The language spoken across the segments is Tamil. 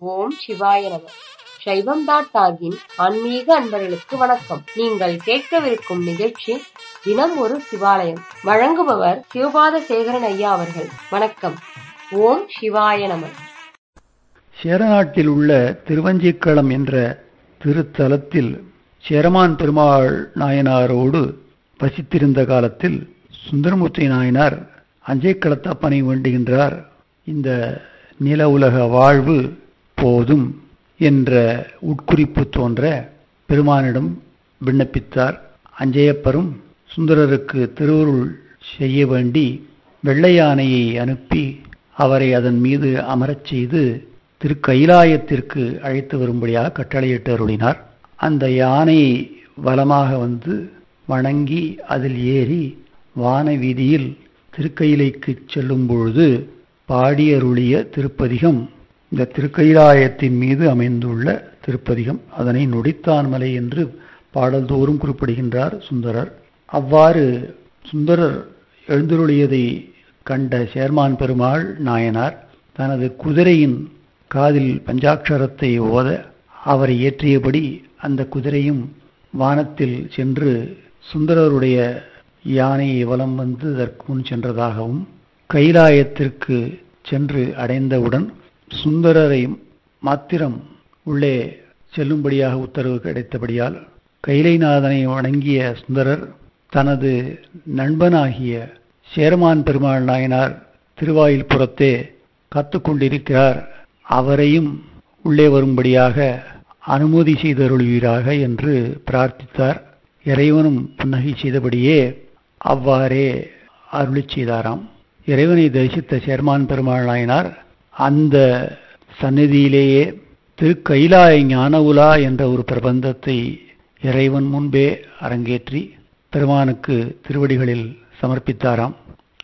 ஓம் சிவாய நம சைவம் டாட் டாகின் ஆன்மீக அன்பர்களுக்கு வணக்கம் நீங்கள் கேட்கவிருக்கும் நிகழ்ச்சி தினம் ஒரு சிவாலயம் வழங்குபவர் சிவபாத சேகரன் ஐயா அவர்கள் வணக்கம் ஓம் சிவாய நம சேரநாட்டில் உள்ள திருவஞ்சிக்களம் என்ற திருத்தலத்தில் சேரமான் பெருமாள் நாயனாரோடு வசித்திருந்த காலத்தில் சுந்தரமூர்த்தி நாயனார் அஞ்சைக்களத்தப்பனை வேண்டுகின்றார் இந்த நில உலக வாழ்வு போதும் என்ற உட்குறிப்பு தோன்ற பெருமானிடம் விண்ணப்பித்தார் அஞ்சையப்பரும் சுந்தரருக்கு திருவருள் செய்ய வேண்டி வெள்ளையானையை அனுப்பி அவரை அதன் மீது அமரச் செய்து திருக்கைலாயத்திற்கு அழைத்து வரும்படியாக கட்டளையிட்டு அருளினார் அந்த யானையை வலமாக வந்து வணங்கி அதில் ஏறி வான வீதியில் திருக்கையிலைக்கு செல்லும் பொழுது பாடியருளிய திருப்பதிகம் இந்த திருக்கைலாயத்தின் மீது அமைந்துள்ள திருப்பதிகம் அதனை நொடித்தான்மலை என்று பாடல்தோறும் குறிப்பிடுகின்றார் சுந்தரர் அவ்வாறு சுந்தரர் எழுந்தருளியதை கண்ட சேர்மான் பெருமாள் நாயனார் தனது குதிரையின் காதில் பஞ்சாட்சரத்தை ஓத அவரை ஏற்றியபடி அந்த குதிரையும் வானத்தில் சென்று சுந்தரருடைய யானையை வலம் வந்து அதற்கு முன் சென்றதாகவும் கைலாயத்திற்கு சென்று அடைந்தவுடன் சுந்தரரை மாத்திரம் உள்ளே செல்லும்படியாக உத்தரவு கிடைத்தபடியால் கைலைநாதனை வணங்கிய சுந்தரர் தனது நண்பனாகிய சேரமான் பெருமாள் நாயனார் திருவாயில் புறத்தே காத்து கொண்டிருக்கிறார் அவரையும் உள்ளே வரும்படியாக அனுமதி செய்தருள்வீராக என்று பிரார்த்தித்தார் இறைவனும் புன்னகை செய்தபடியே அவ்வாறே அருளி செய்தாராம் இறைவனை தரிசித்த சேர்மான் பெருமாள் நாயனார் அந்த சந்நிதியிலேயே திருக்கைலாய ஞான உலா என்ற ஒரு பிரபந்தத்தை இறைவன் முன்பே அரங்கேற்றி பெருமானுக்கு திருவடிகளில் சமர்ப்பித்தாராம்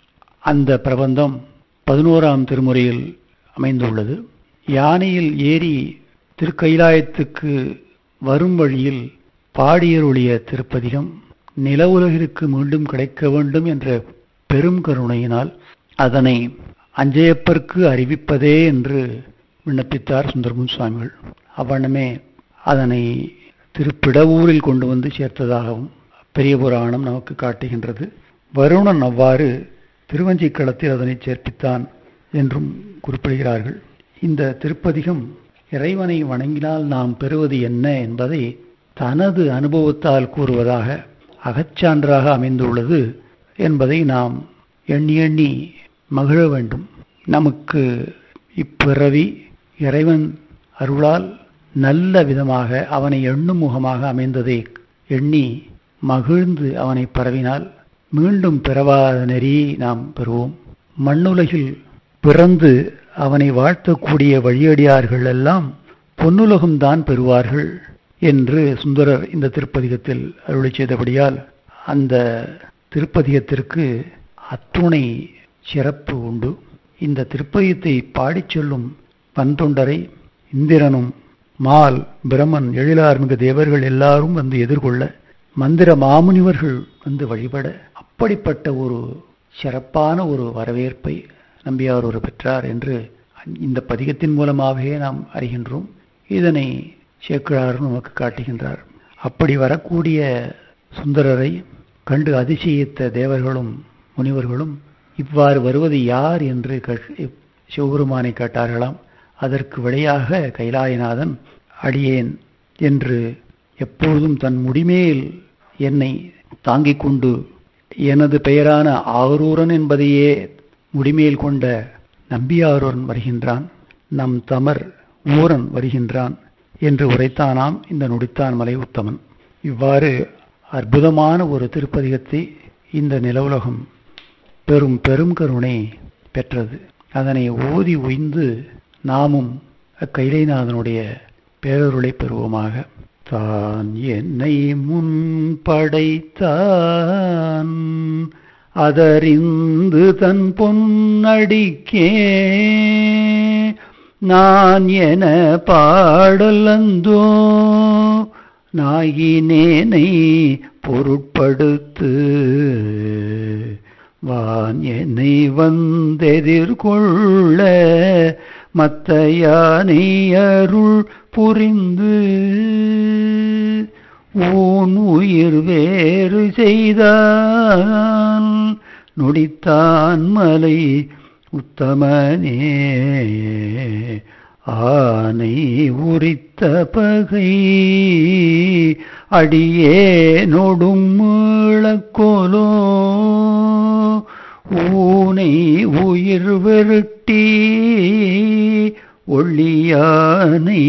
அந்த பிரபந்தம் பதினோராம் திருமுறையில் அமைந்துள்ளது யானையில் ஏறி திருக்கைலாயத்துக்கு வரும் வழியில் பாடியருளிய திருப்பதிகம் நில உலகிற்கு மீண்டும் கிடைக்க வேண்டும் என்ற பெரும் கருணையினால் அதனை அஞ்சையப்பருக்கு அறிவிப்பதே என்று விண்ணப்பித்தார் சுந்தரமுன் சுவாமிகள் அவ்வண்ணமே அதனை திருப்பிடவூரில் கொண்டு வந்து சேர்த்ததாகவும் பெரிய புராணம் நமக்கு காட்டுகின்றது வருணன் அவ்வாறு திருவஞ்சிக்களத்தில் அதனை சேர்ப்பித்தான் என்றும் குறிப்பிடுகிறார்கள் இந்த திருப்பதிகம் இறைவனை வணங்கினால் நாம் பெறுவது என்ன என்பதை தனது அனுபவத்தால் கூறுவதாக அகச்சான்றாக அமைந்துள்ளது என்பதை நாம் எண்ணி எண்ணி மகிழ வேண்டும் நமக்கு இப்பிறவி இறைவன் அருளால் நல்ல விதமாக அவனை எண்ணும் முகமாக அமைந்ததை எண்ணி மகிழ்ந்து அவனை பரவினால் மீண்டும் பிறவாத நெறியை நாம் பெறுவோம் மண்ணுலகில் பிறந்து அவனை வாழ்த்தக்கூடிய வழியடியார்கள் எல்லாம் பொன்னுலகம்தான் பெறுவார்கள் என்று சுந்தரர் இந்த திருப்பதிகத்தில் அருளி செய்தபடியால் அந்த திருப்பதிகத்திற்கு அத்துணை சிறப்பு உண்டு இந்த திருப்பதிகத்தை பாடிச் சொல்லும் பன்தொண்டரை இந்திரனும் மால் பிரமன் எழிலார்மிகு தேவர்கள் எல்லாரும் வந்து எதிர்கொள்ள மந்திர மாமுனிவர்கள் வந்து வழிபட அப்படிப்பட்ட ஒரு சிறப்பான ஒரு வரவேற்பை நம்பியார் ஒரு பெற்றார் என்று இந்த பதிகத்தின் மூலமாகவே நாம் அறிகின்றோம் இதனை சேக்கிழார் நமக்கு காட்டுகின்றார் அப்படி வரக்கூடிய சுந்தரரை கண்டு அதிசயித்த தேவர்களும் முனிவர்களும் இவ்வாறு வருவது யார் என்று சிவபெருமானை கேட்டார்களாம் அதற்கு விடையாக கைலாயநாதன் அடியேன் என்று எப்பொழுதும் தன் முடிமேல் என்னை தாங்கிக் கொண்டு எனது பெயரான ஆரூரன் என்பதையே முடிமேல் கொண்ட நம்பியாரூரன் வருகின்றான் நம் தமர் ஊரன் வருகின்றான் என்று உரைத்தானாம் இந்த நொடித்தான் மலை உத்தமன் இவ்வாறு அற்புதமான ஒரு திருப்பதிகத்தை இந்த நிலவுலகம் பெரும் பெரும் கருணை பெற்றது அதனை ஓதி உய்ந்து நாமும் அக்கைலைநாதனுடைய பேரருளை பெறுவோமாக தான் என்னை முன் படைத்தான் அதறிந்து தன் பொன்னடிக்கே நான் என பாடலந்தோ நாயினேனை பொருட்படுத்து வான் என்னை வந்தெதிர்கொள்ள மத்த யானை அருள் புரிந்து ஊன் உயிர் வேறு செய்தான் நொடித்தான் மலை உத்தமனே ஆனை உரித்த பகை அடியே நொடும் முழக்கோலோ ஊனை உயிர் விரட்டி ஒள்ளியானை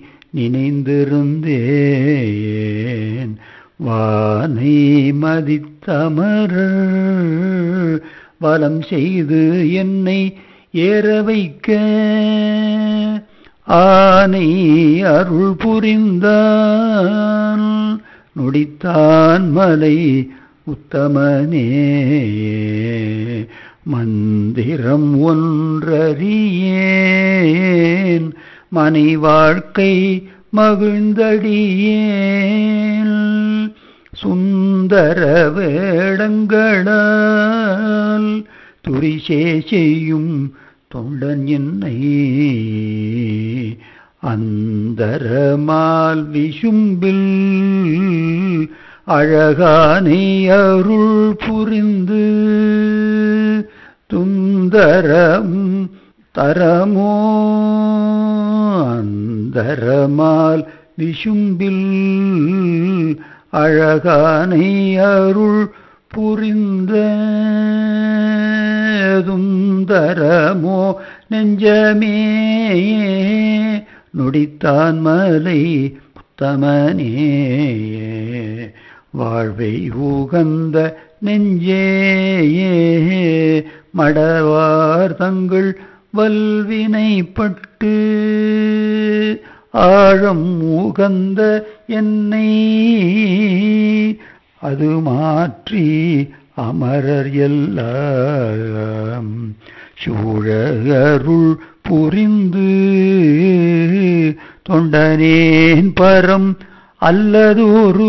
நினைந்திருந்தேன் வானை மதித்தமரர் வலம் செய்து என்னை ஏற வைக்க ஆனை அருள் புரிந்தான் நொடித்தான் மலை உத்தமனே மந்திரம் ஒன்றறியேன் மனை வாழ்க்கை மகிழ்ந்தடியேன் சுந்தர வேடங்களால் துரிசே செய்யும் தொண்டன் என்னை அந்தரமால் விசும்பில் அழகானை அருள் புரிந்து துந்தரம் தரமோ அந்தரமால் விசும்பில் அழகானை அருள் புரிந்த துந்தரமோ நெஞ்சமே நொடித்தான் மலை புத்தமனே வாழ்வை உகந்த நெஞ்சே மடவார் தங்கள் வல்வினைப்பட்டு ஆழம் உகந்த என்னை அது மாற்றி அமரர் எல்லாம் சூழருள் புரிந்து தொண்டனேன் பரம் அல்லதொரு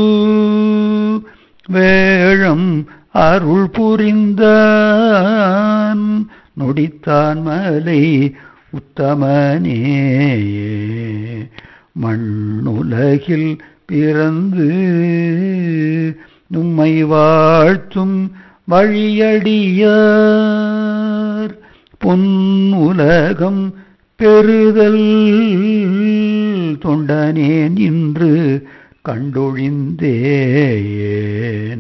வேழம் அருள் புரிந்தான் நொடித்தான் மலை உத்தமனே மண்ணுலகில் பிறந்து நும்மை வாழ்த்தும் வழியடியார் பொன்னுலகம் பெறுதல் தொண்டனேன் இன்று கண்டொழிந்தேன்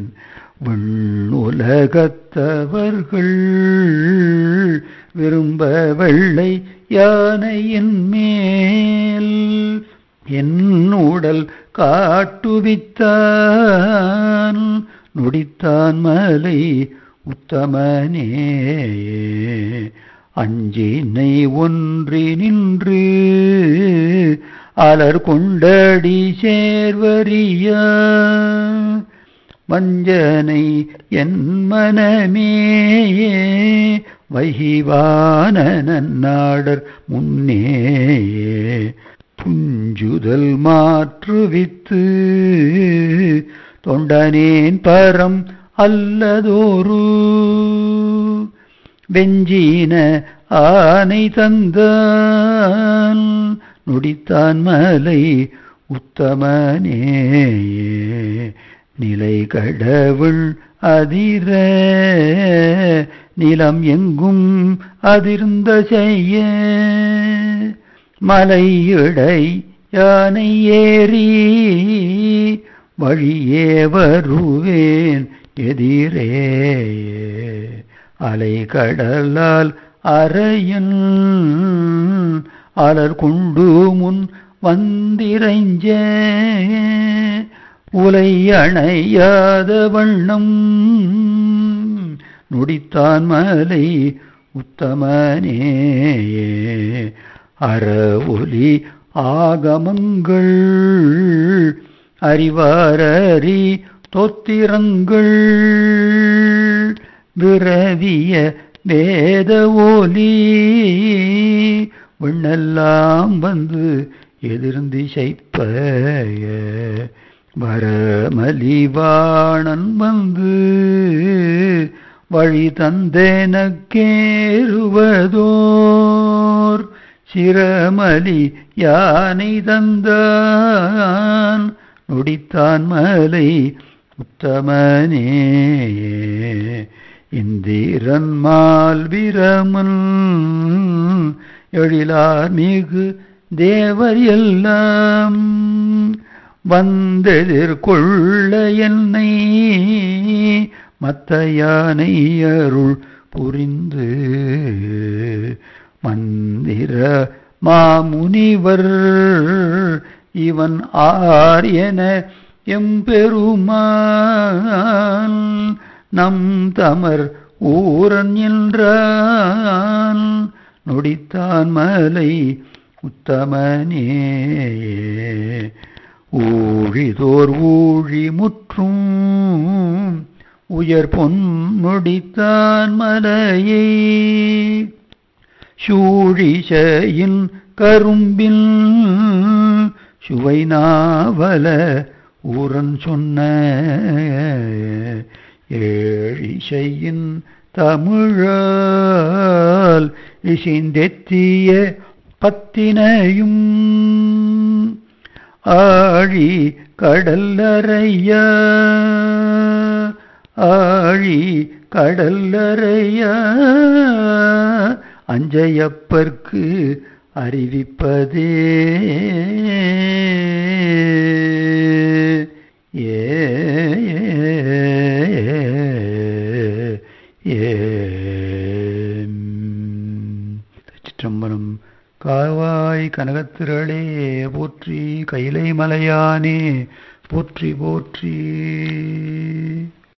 விண்ணுலகத்தவர்கள் விரும்ப வெள்ளை யானையின் மேல் என் உடல் காட்டுவித்தான் நொடித்தான் மலை உத்தமனே அஞ்சினை ஒன்றி நின்று அலர் கொண்டடி சேர்வரிய வஞ்சனை என் மனமேயே வைவான நன்னாடர் முன்னே புஞ்சுதல் மாற்றுவித்து தொண்டனேன் பரம் அல்லதோரு வெஞ்சின ஆனை தந்தான் நொடித்தான் மலை உத்தமனே நிலை கடவுள் அதிர நிலம் எங்கும் அதிர்ந்த செய்ய மலையிடை யானை ஏறி வழியே வருவேன் எதிரே அலை கடலால் அறையன் அலர் கொண்டு முன் வந்திரைஞ்ச உலை அணையாத வண்ணம் நொடித்தான் மலை உத்தமனே அற ஒலி ஆகமங்கள் அறிவாரறி தொத்திரங்கள் விரவிய வேத ஒலி விண்ணெல்லாம் வந்து எதிர்ந்திசைப்ப வரமலிவாணன் வந்து வழி தந்தேனக்கேறுவதோர் சிரமலி யானை தந்தான் நொடித்தான் மலை உத்தமனே இந்திரன் மால் விரமன் எழிலார் மிகு தேவர் எல்லாம் வந்தெதிர்கொள்ள என்னை மத்த யானை அருள் புரிந்து மந்திர மாமுனிவர் இவன் ஆர் என எம்பெருமான் நம் தமர் ஊரன் என்றான் நொடித்தான் மலை உத்தமனே ஊழிதோர் ஊழி முற்றும் உயர் பொன்முடித்தான் மலையை சூழிசையின் கரும்பில் சுவை நாவல ஊரன் சொன்ன ஏழிசையின் தமிழால் இசைந்தெத்திய பத்தினையும் ஆழி கடல்லறையா ஆழி கடல்லறையா அஞ்சையப்பர்க்கு அறிவிப்பதே ஏ சிற்றம்பலம் காவாய் கனகத்திரளே போற்றி கைலை மலையானே போற்றி போற்றி